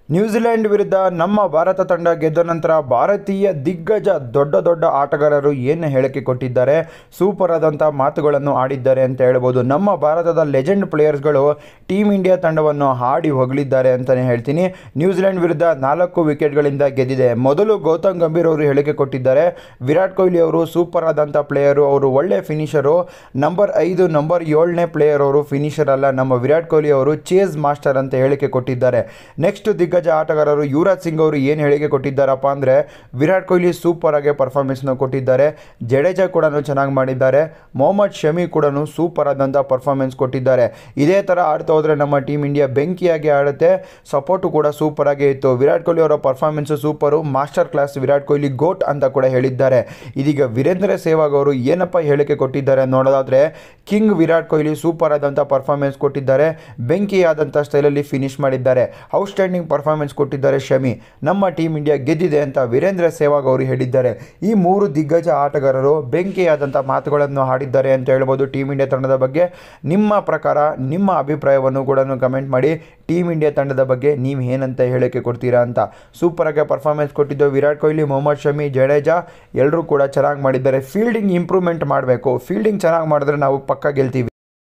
New Zealand ವಿರುದ್ಧ ನಮ್ಮ ಭಾರತ ತಂಡ ಗೆದ್ದ ನಂತರ ಭಾರತೀಯ ದಿಗ್ಗಜ ದೊಡ್ಡ ದೊಡ್ಡ ಆಟಗಾರರು ಏನು ಹೇಳಿಕೆ ಕೊಟ್ಟಿದ್ದಾರೆ ಸೂಪರ್ ಆದಂಥ ಮಾತುಗಳನ್ನು ಆಡಿದ್ದಾರೆ ಅಂತ ಹೇಳ್ಬೋದು ನಮ್ಮ ಭಾರತದ ಲೆಜೆಂಡ್ ಪ್ಲೇಯರ್ಸ್ಗಳು ಟೀಮ್ ಇಂಡಿಯಾ ತಂಡವನ್ನು ಹಾಡಿ ಹೊಗಳಿದ್ದಾರೆ ಅಂತಲೇ ಹೇಳ್ತೀನಿ ನ್ಯೂಜಿಲೆಂಡ್ ವಿರುದ್ಧ ನಾಲ್ಕು ವಿಕೆಟ್ಗಳಿಂದ ಗೆದ್ದಿದೆ ಮೊದಲು ಗೌತಮ್ ಗಂಭೀರ್ ಅವರು ಹೇಳಿಕೆ ಕೊಟ್ಟಿದ್ದಾರೆ ವಿರಾಟ್ ಕೊಹ್ಲಿ ಅವರು ಸೂಪರ್ ಆದಂಥ ಪ್ಲೇಯರು ಅವರು ಒಳ್ಳೆ ಫಿನಿಷರು ನಂಬರ್ ಐದು ನಂಬರ್ ಏಳನೇ ಪ್ಲೇಯರ್ ಅವರು ಫಿನಿಷರ್ ಅಲ್ಲ ನಮ್ಮ ವಿರಾಟ್ ಕೊಹ್ಲಿ ಅವರು ಚೇಸ್ ಮಾಸ್ಟರ್ ಅಂತ ಹೇಳಿಕೆ ಕೊಟ್ಟಿದ್ದಾರೆ ನೆಕ್ಸ್ಟ್ ದಿಗ್ಗಜ ಆಟಗಾರರು ಯುವರಾಜ್ ಸಿಂಗ್ ಅವರು ಏನು ಹೇಳಿಕೆ ಕೊಟ್ಟಿದ್ದಾರಪ್ಪ ಅಂದರೆ ವಿರಾಟ್ ಕೊಹ್ಲಿ ಸೂಪರ್ ಆಗಿ ಪರ್ಫಾರ್ಮೆನ್ಸ್ನ ಕೊಟ್ಟಿದ್ದಾರೆ ಜಡೇಜಾ ಕೂಡ ಚೆನ್ನಾಗಿ ಮಾಡಿದ್ದಾರೆ ಮೊಹಮ್ಮದ್ ಶಮಿ ಕೂಡ ಸೂಪರ್ ಆದಂಥ ಪರ್ಫಾರ್ಮೆನ್ಸ್ ಕೊಟ್ಟಿದ್ದಾರೆ ಇದೇ ಥರ ಆಡ್ತಾ ಹೋದರೆ ನಮ್ಮ ಟೀಮ್ ಇಂಡಿಯಾ ಬೆಂಕಿಯಾಗಿ ಆಡುತ್ತೆ ಸಪೋರ್ಟು ಕೂಡ ಸೂಪರ್ ಆಗೇ ಇತ್ತು ವಿರಾಟ್ ಕೊಹ್ಲಿ ಅವರ performance super master class Virat Kohli GOAT ಅಂತ ಕೂಡ ಹೇಳಿದ್ದಾರೆ ಇದೀಗ ವೀರೇಂದ್ರ ಸೆಹ್ವಾಗ್ ಅವರು ಏನಪ್ಪ ಹೇಳಿಕೆ ಕೊಟ್ಟಿದ್ದಾರೆ ನೋಡೋದಾದರೆ ಕಿಂಗ್ ವಿರಾಟ್ ಕೊಹ್ಲಿ ಸೂಪರ್ ಆದಂಥ ಪರ್ಫಾರ್ಮೆನ್ಸ್ ಕೊಟ್ಟಿದ್ದಾರೆ ಬೆಂಕಿಯಾದಂಥ ಸ್ಟೈಲಲ್ಲಿ ಫಿನಿಶ್ ಮಾಡಿದ್ದಾರೆ ಔಟ್ಸ್ಟ್ಯಾಂಡಿಂಗ್ ಪರ್ಫಾರ್ಮೆನ್ಸ್ ಕೊಟ್ಟಿದ್ದಾರೆ ಶಮಿ ನಮ್ಮ ಟೀಮ್ ಇಂಡಿಯಾ ಗೆದ್ದಿದೆ ಅಂತ ವೀರೇಂದ್ರ ಸೆಹ್ವಾಗ್ ಅವರು ಹೇಳಿದ್ದಾರೆ ಈ ಮೂರು ದಿಗ್ಗಜ ಆಟಗಾರರು ಬೆಂಕಿಯಾದಂಥ ಮಾತುಗಳನ್ನು ಆಡಿದ್ದಾರೆ ಅಂತ ಹೇಳ್ಬೋದು ಟೀಮ್ ಇಂಡಿಯಾ ತಂಡದ ಬಗ್ಗೆ ನಿಮ್ಮ ಪ್ರಕಾರ ನಿಮ್ಮ ಅಭಿಪ್ರಾಯವನ್ನು ಕೂಡ ಕಮೆಂಟ್ ಮಾಡಿ ಟೀಮ್ ಇಂಡಿಯಾ ತಂಡದ ಬಗ್ಗೆ ನೀವು ಏನಂತ ಹೇಳಿಕೆ ಕೊಡ್ತೀರಾ ಅಂತ ಸೂಪರಾಗಿ ಪರ್ಫಾರ್ಮೆನ್ಸ್ ಕೊಟ್ಟಿದ್ದು ವಿರಾಟ್ ಕೊಹ್ಲಿ ಮೊಹಮ್ಮದ್ ಶಮಿ ಜಡೇಜಾ ಎಲ್ಲರೂ ಕೂಡ ಚೆನ್ನಾಗಿ ಮಾಡಿದ್ದಾರೆ ಫೀಲ್ಡಿಂಗ್ ಇಂಪ್ರೂವ್ಮೆಂಟ್ ಮಾಡಬೇಕು ಫೀಲ್ಡಿಂಗ್ ಚೆನ್ನಾಗಿ ಮಾಡಿದ್ರೆ ನಾವು ಪಕ್ಕ ಗೆಲ್ತೀವಿ